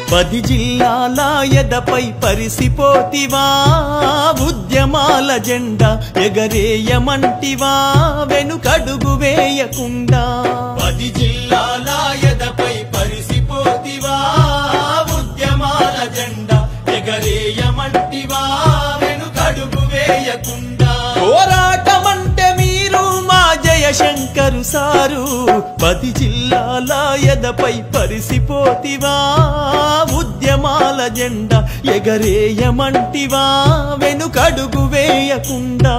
పది జిల్లాల ఎదపై పరిసిపోతివా ఉద్యమాల జెండా ఎగరేయమంటివా వెనుకడుగు వేయకుండా పది జిల్లాల ఎదపై పరిసిపోతివా ఉద్యమాల జెండా ఎగరేయమంటివా వెనుకడుగు వేయకుండా పోరాటమంటే మీరు మా జయశంకరు సారు పది జిల్లాల ఎదపై పరిసిపోతివా ఉద్యమాల జెండా ఎగరేయమంటివా వెనుకడుగు వేయకుండా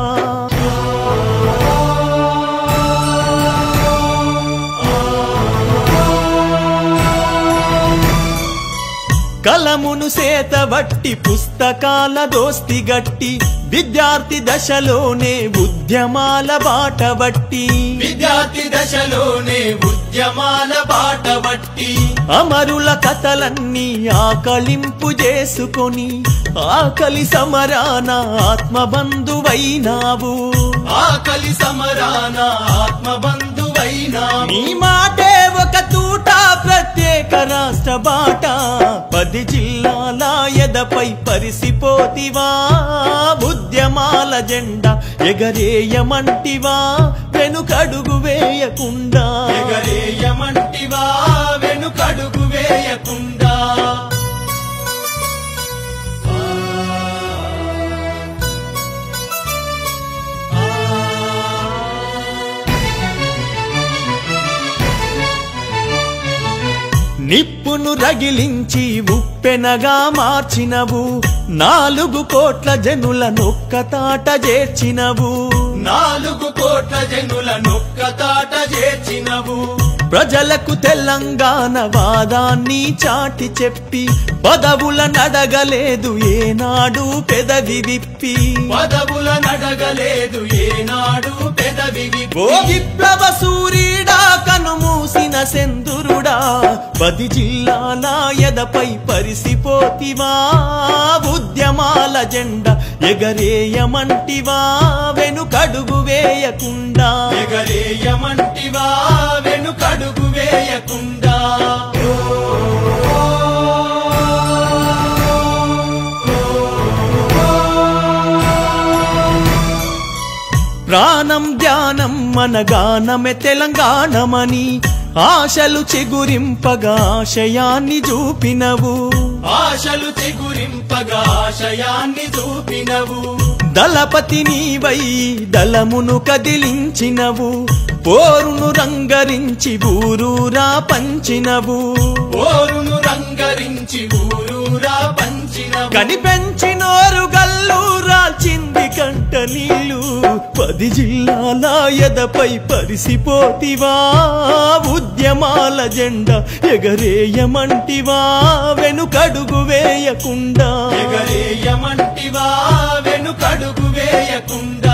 కలమును సేతబట్టి పుస్తకాల దోస్తి గట్టి విద్యార్థి దశలోనే ఉద్యమాల బాట బట్టి విద్యార్థి దశలోనే ఉద్యమాల బాట బట్టి అమరుల కథలన్నీ ఆకలింపు చేసుకొని ఆకలి సమరాన ఆత్మబంధువైనావు ఆకలి సమరాన ఆత్మబంధువైనా నీ మాటే ఒక తూట ప్రత్యేక రాష్ట్ర బాట పది జిల్లాల ఎదపై పరిసిపోతివా ఉద్యమాల జెండా ఎగరేయమంటివా వెనుకడుగు వేయకుండా ఎగరేయమంటివా వెనుకడుగు వేయకుండా నిప్పును రగిలించి ఉప్పెనగా మార్చినవు నాలుగు కోట్ల జనుల నొక్కతాట చేర్చినవు నాలుగు కోట్ల జనుల నొక్కతాట చేర్చినవు ప్రజలకు తెలంగాణ వాదాన్ని చాటి చెప్పి పదవుల నడగలేదు ఏనాడు పెదవి విప్పి పదవుల నడగలేదు ఏనాడు పెదవి ఓ విప్పి విప్లవ సూర్యుడా కనుమూసిన సెందురుడా పది జిల్లాల ఎదపై పరిసిపోతివా ఉద్యమాల జెండా ఎగరేయమంటివా వెనుకడుగు వేయకుండా ఎగరేయమంటివా వెనుకడుగు వేయకుండా ప్రాణం ధ్యానం మన గానమే తెలంగాణమని ఆశలు చిగురింపగా ఆశయాన్ని చూపినవు ఆశలు చిగురింపగా ఆశయాన్ని చూపినవు దళపతి నీవై దళమును కదిలించినవు పోరును రంగరించి ఊరూరా పంచినవు ఓరును రంగరించి ఊరూరా పంచినవు కనిపెంచినోరు గల్లు రాల్చింది కంట నీళ్ళు పది జిల్లాల ఎదపై పరిసిపోతివా ఉద్యమాల జెండా ఎగరేయమంటివా వెనుకడుగు వేయకుండా ఎగరేయమంటివా వెనుకడుగు వేయకుండా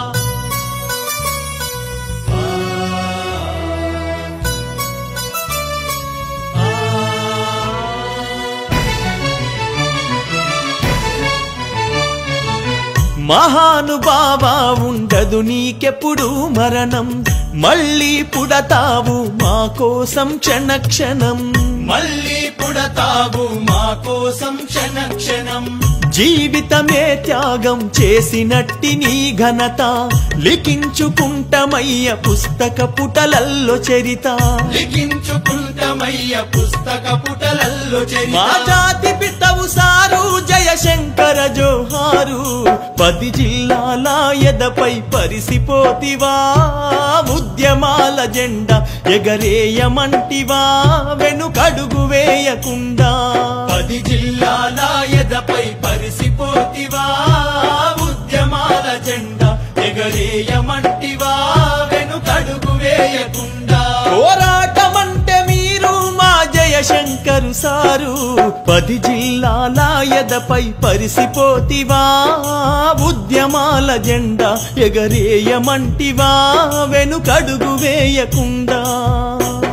మహానుభావ ఉండదు నీకెప్పుడు మరణం మళ్ళీ పుడతావు మా కోసం క్షణ క్షణం మళ్ళీ పుడతావు మా కోసం క్షణ క్షణం జీవితమే త్యాగం చేసినట్టి నీ ఘనత లిఖించుకుంటమయ్య పుస్తక పుటలల్లో చరిత లిఖించుకుంటమయ్య పుస్తక పుటలల్లో మా చరిత జాతి పితవు సారు జయశంకర జోహారు పది జిల్లాల ఎదపై పరిసిపోతివా ఉద్యమాల జెండా ఎగరేయమంటివా వెనుకడుగు వేయకుండా పది జిల్లాల ఎదపై పరిసిపోతివా ఉద్యమాల జెండా ఎగరేయమంటివా వెనుకడుగు వేయకుండా పోరాటమంటే మీరు మా జయశంకరు సారు పది జిల్లాల ఎదపై పరిసిపోతివా ఉద్యమాల జెండా ఎగరేయమంటివా వెనుకడుగు వేయకుండా